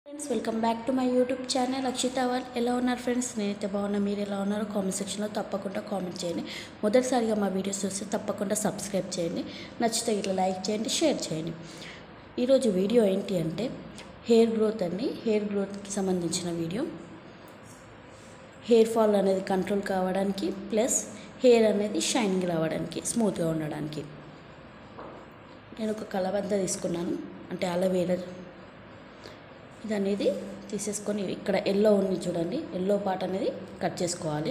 friends welcome back to my YouTube channel Akshitha వాల్ ఎలా ఉన్నారు ఫ్రెండ్స్ నేనైతే బాగున్నా మీరు ఎలా ఉన్నారో కామెంట్ సెక్షన్లో తప్పకుండా కామెంట్ చేయండి మొదటిసారిగా మా వీడియోస్ చూస్తే తప్పకుండా సబ్స్క్రైబ్ చేయండి నచ్చితే ఇట్లా లైక్ చేయండి షేర్ చేయండి ఈరోజు వీడియో ఏంటి అంటే హెయిర్ గ్రోత్ అండి హెయిర్ గ్రోత్కి సంబంధించిన వీడియో హెయిర్ ఫాల్ అనేది కంట్రోల్ కావడానికి ప్లస్ హెయిర్ అనేది షైనింగ్ రావడానికి స్మూత్గా ఉండడానికి నేను ఒక కలబంద తీసుకున్నాను అంటే అలవేరా ఇది అనేది తీసేసుకొని ఇక్కడ ఎల్లో ఉంది చూడండి ఎల్లో పార్ట్ అనేది కట్ చేసుకోవాలి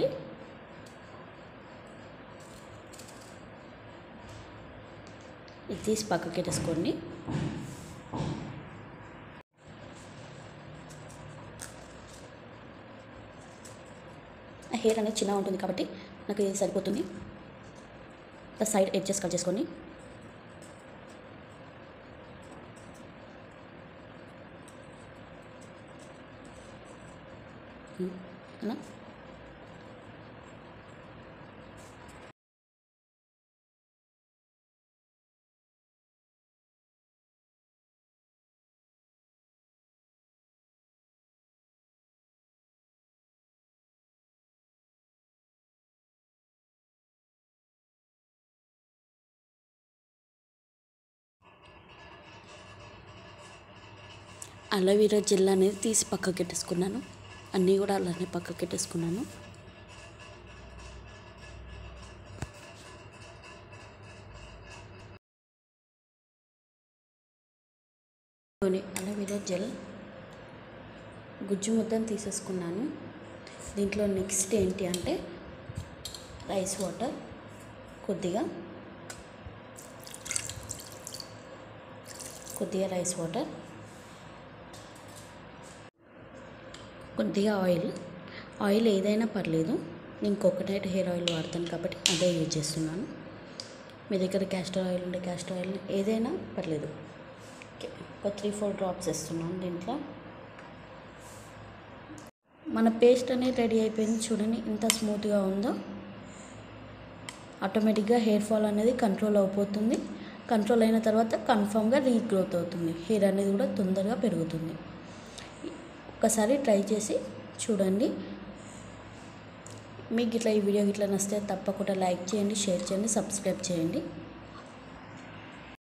ఇది తీసి పక్కకి పెట్టేసుకోండి హెయిర్ అనేది చిన్నగా ఉంటుంది కాబట్టి నాకు ఇది సరిపోతుంది సైడ్ ఎడ్జెస్ కట్ చేసుకోండి అలా అలోవెరా జెల్ అనేది తీసి పక్కకి పెట్టేసుకున్నాను అన్నీ కూడా అలానే పక్కకి పెట్టేసుకున్నాను అలోవెరా జెల్ గుజ్జు ముద్దను తీసేసుకున్నాను దీంట్లో నెక్స్ట్ ఏంటి అంటే రైస్ వాటర్ కొద్దిగా కొద్దిగా రైస్ వాటర్ కొద్దిగా ఆయిల్ ఆయిల్ ఏదైనా పర్లేదు నేను కోకోనట్ హెయిర్ ఆయిల్ వాడతాను కాబట్టి అదే యూజ్ చేస్తున్నాను మీ దగ్గర క్యాస్టర్ ఆయిల్ ఉంటే క్యాస్టర్ ఆయిల్ ఏదైనా పర్లేదు ఓకే ఒక త్రీ ఫోర్ డ్రాప్స్ వేస్తున్నాను దీంట్లో మన పేస్ట్ అనేది రెడీ అయిపోయింది చూడండి ఎంత స్మూత్గా ఉందో ఆటోమేటిక్గా హెయిర్ ఫాల్ అనేది కంట్రోల్ అయిపోతుంది కంట్రోల్ అయిన తర్వాత కన్ఫామ్గా రీగ్రోత్ అవుతుంది హెయిర్ అనేది కూడా తొందరగా పెరుగుతుంది ఒక్కసారి ట్రై చేసి చూడండి మీకు ఇట్లా ఈ వీడియో ఇట్లా నచ్చితే తప్పకుండా లైక్ చేయండి షేర్ చేయండి సబ్స్క్రైబ్ చేయండి